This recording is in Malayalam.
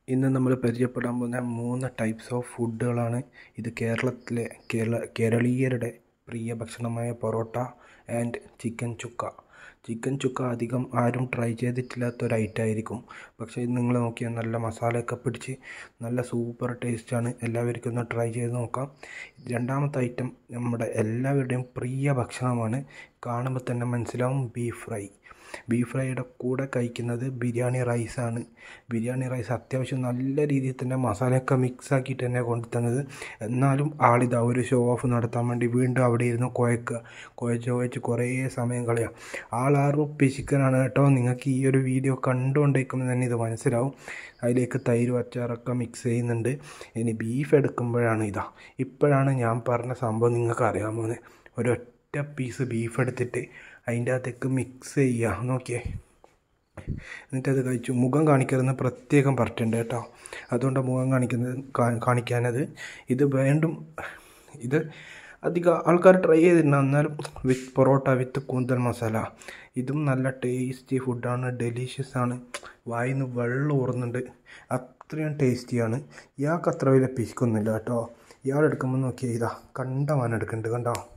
ഇന്ന് നമ്മൾ പരിചയപ്പെടാൻ പോകുന്ന മൂന്ന് ടൈപ്സ് ഓഫ് ഫുഡുകളാണ് ഇത് കേരളത്തിലെ കേരള കേരളീയരുടെ പ്രിയ ഭക്ഷണമായ porotta and chicken chukka chicken chukka അധികം ആരും ട്രൈ ചെയ്തിട്ടില്ലാത്ത ഒരു ഐറ്റം ആയിരിക്കും പക്ഷേ ഇത് നിങ്ങൾ നോക്കിയാൽ നല്ല മസാലയൊക്കെ പിടിച്ച് നല്ല സൂപ്പർ ടേസ്റ്റാണ് എല്ലാവർക്കും ഒന്ന് ട്രൈ ചെയ്ത് നോക്കാം രണ്ടാമത്തെ ഐറ്റം നമ്മുടെ എല്ലാവരുടെയും പ്രിയ ഭക്ഷണമാണ് കാണുമ്പോൾ തന്നെ മനസ്സിലാവും ബീഫ് ഫ്രൈ ബീഫ് ഫ്രൈയുടെ കൂടെ കഴിക്കുന്നത് ബിരിയാണി റൈസാണ് ബിരിയാണി റൈസ് അത്യാവശ്യം നല്ല രീതിയിൽ തന്നെ മസാലയൊക്കെ മിക്സ് ആക്കിയിട്ട് തന്നെ കൊണ്ടു തന്നത് എന്നാലും ആളിതാ ഒരു ഷോ ഓഫ് നടത്താൻ വേണ്ടി വീണ്ടും അവിടെ ഇരുന്ന് കുഴക്കുക കുഴച്ച് കുഴച്ച് കുറേ സമയം കളയാം ആളാറും പിശുക്കനാണ് കേട്ടോ നിങ്ങൾക്ക് ഈ ഒരു വീഡിയോ കണ്ടുകൊണ്ടിരിക്കുമ്പോൾ തന്നെ ഇത് മനസ്സിലാവും അതിലേക്ക് തൈരും അച്ചാറൊക്കെ മിക്സ് ചെയ്യുന്നുണ്ട് ഇനി ബീഫ് എടുക്കുമ്പോഴാണ് ഇതാ ഇപ്പോഴാണ് ഞാൻ പറഞ്ഞ സംഭവം നിങ്ങൾക്ക് അറിയാൻ പോകുന്നത് ഒരൊറ്റ പീസ് ബീഫ് എടുത്തിട്ട് അതിൻ്റെ അകത്തേക്ക് മിക്സ് ചെയ്യുക നോക്കിയേ എന്നിട്ടത് കഴിച്ചു മുഖം കാണിക്കരുതെന്ന് പ്രത്യേകം പറഞ്ഞിട്ടുണ്ട് കേട്ടോ അതുകൊണ്ട് മുഖം കാണിക്കുന്നത് കാണിക്കാനത് ഇത് വീണ്ടും ഇത് അധികം ആൾക്കാർ ട്രൈ ചെയ്തിട്ടുണ്ട് എന്നാലും വിത്ത് പൊറോട്ട വിത്ത് കൂന്തൽ മസാല ഇതും നല്ല ടേസ്റ്റി ഫുഡാണ് ഡെലീഷ്യസ് ആണ് വായിന്ന് വെള്ളം ഊറുന്നുണ്ട് അത്രയും ടേസ്റ്റിയാണ് ഇയാൾക്ക് അത്ര വലിയ പിശുക്കൊന്നുമില്ല കേട്ടോ ഇയാൾ എടുക്കുമ്പോൾ നോക്കിയാൽ ഇതാ കണ്ടമാനം എടുക്കുന്നുണ്ട് കണ്ടോ